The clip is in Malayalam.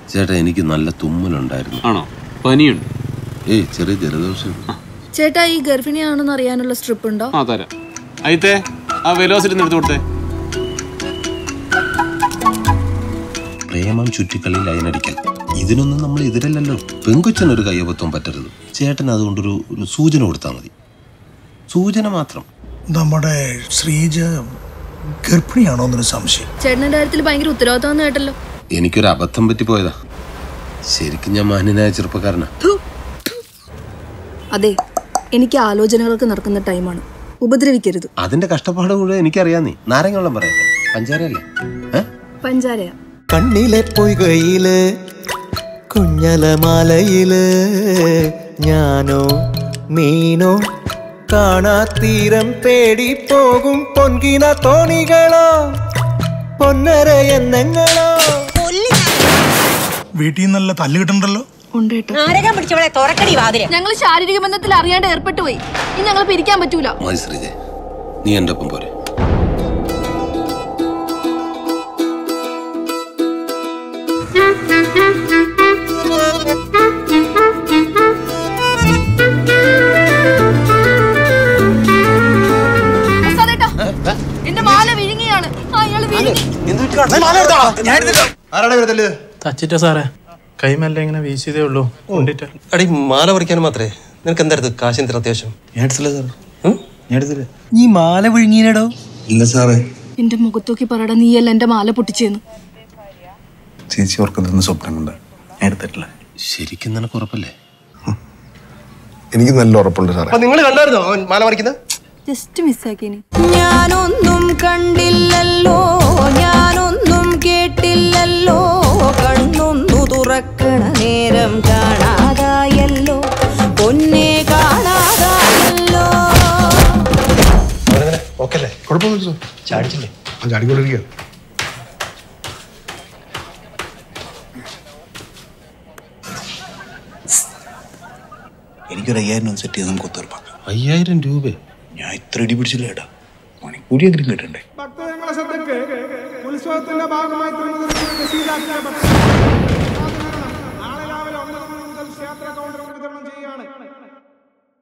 ചേട്ടാ എനിക്ക് നല്ല തുമ്മലുണ്ടായിരുന്നു ആണോ പനിയുണ്ട് ഏയ് ചെറിയ ജലദോഷം ചേട്ടാ ഈ ഗർഭിണിയാണെന്ന് അറിയാനുള്ള സ്ട്രിപ്പ് ഉണ്ടോ ആ തരാം അയിത്തേ ആ വെലോസിറ്റി എടുത്തു കൊടുത്തേ പ്രേമം ചുറ്റിക്കളി ലൈനടിക്കൽ ഇതിനൊന്നും നമ്മൾ എതിരല്ലല്ലോ പെങ്കൊച്ചനൊരു കയ്യബത്വം പറ്റരുത് ചേട്ടൻ അതുകൊണ്ടൊരു ഒരു സൂചന കൊടുത്താൽ മതി സൂചന മാത്രം നമ്മുടെ ശ്രീജ ഗർഭിണിയാണോ എന്നൊരു സംശയം ചേട്ടന്റെ കാര്യത്തിൽ ഭയങ്കര ഉത്തരവാദിത്തം കേട്ടല്ലോ എനിക്കൊരു അബദ്ധം പറ്റിപ്പോയതാ ശരിക്കും ഞാൻ മാന്യനായ ചെറുപ്പക്കാരനാ അതെ എനിക്ക് ആലോചനകൾക്ക് നടക്കുന്ന ടൈമാണ് ഉപദ്രവിക്കരുത് അതിന്റെ കഷ്ടപ്പാട് കൂടെ എനിക്കറിയാന്നേ നാരങ്ങ വെള്ളം പറയട്ടെ പഞ്ചാരയല്ലേ ഏ പഞ്ചാരയാ കണ്ണിലെ പൊയ്കയില് കുഞ്ഞലമാലയില് ഞാനോ മീനോ കാണാത്തീരം തേടി പോകും പൊൻകിന തോണികളോ പൊന്നര എന്നെങ്ങളോ വീട്ടിൽ നിന്നല്ല തല്ല് കിട്ടണ്ടല്ലോ ഉണ്ട് കേട്ടോ നാരകം പിടിച്ചവളെ തുറക്കടി വാതില് ഞങ്ങൾ ശാരീരിക ബന്ധത്തിൽ അറിയാണ്ട് ഏർപ്പെട്ടു പോയി ഇനി ഞങ്ങൾ പിരിക്കാൻ പറ്റൂല മതി ശ്രീജെ നീ എൻ്റെ ഒപ്പം പോരെ പ്രസാദേട്ടാ, എന്റെ മാല വിഴുങ്ങിയാണ് അയാള് വിഴുങ്ങി തച്ചിട്ട സാറേ കൈമല്ല ഇങ്ങനെ വീശിയതേ ഉള്ളൂ കൊണ്ടിട്ട് അടി മാല പറിക്കാൻ മാത്രമേ നിനക്ക് എന്തായിരുന്നു കാശിന് ഇത്ര അത്യാവശ്യം നീ മാല വിഴുങ്ങിയിടോ ഇല്ല സാറേ എന്റെ മുഖത്തോക്കി പറയടാ നീയല്ല എന്റെ മാല പൊട്ടിച്ചെന്ന് ചേച്ചി ഓർക്കുന്നതെന്ന് സ്വപ്നം കണ്ട ഞാൻ എടുത്തിട്ടില്ല ശരിക്കും നിനക്ക് ഉറപ്പല്ലേ എനിക്ക് നല്ല ഉറപ്പുണ്ട് സാറേ നിങ്ങൾ കണ്ടായിരുന്നോ അവൻ മാല പറിക്കുന്നത് ജസ്റ്റ് മിസ്സാക്കിനി ഞാനൊന്നും കണ്ടില്ലല്ലോ ഞാനൊന്നും കേട്ടില്ലല്ലോ കണ്ണൊന്നു തുറക്കണ നേരം കാണാതായല്ലോ പൊന്നെ കാണാതായല്ലോ ഓക്കെ അല്ലേ കുഴപ്പമൊന്നുമില്ല സാർ ചാടിച്ചില്ലേ ആ ചാടിക്കൊണ്ടിരിക്കുക എനിക്കൊരു അയ്യായിരം രൂപ സെറ്റ് ചെയ്ത് നമുക്ക് ഒത്തുറപ്പാക്കാം അയ്യായിരം രൂപ ഞാൻ ഇത്ര ഇടി പിടിച്ചില്ല ഏട്ടാ മണിക്കൂറിയെങ്കിലും കിട്ടണ്ടേ ഭക്തജനങ്ങളെ ശ്രദ്ധയ്ക്ക് ഉത്സവത്തിന്റെ ഭാഗമായി തിരുവനന്തപുരത്ത്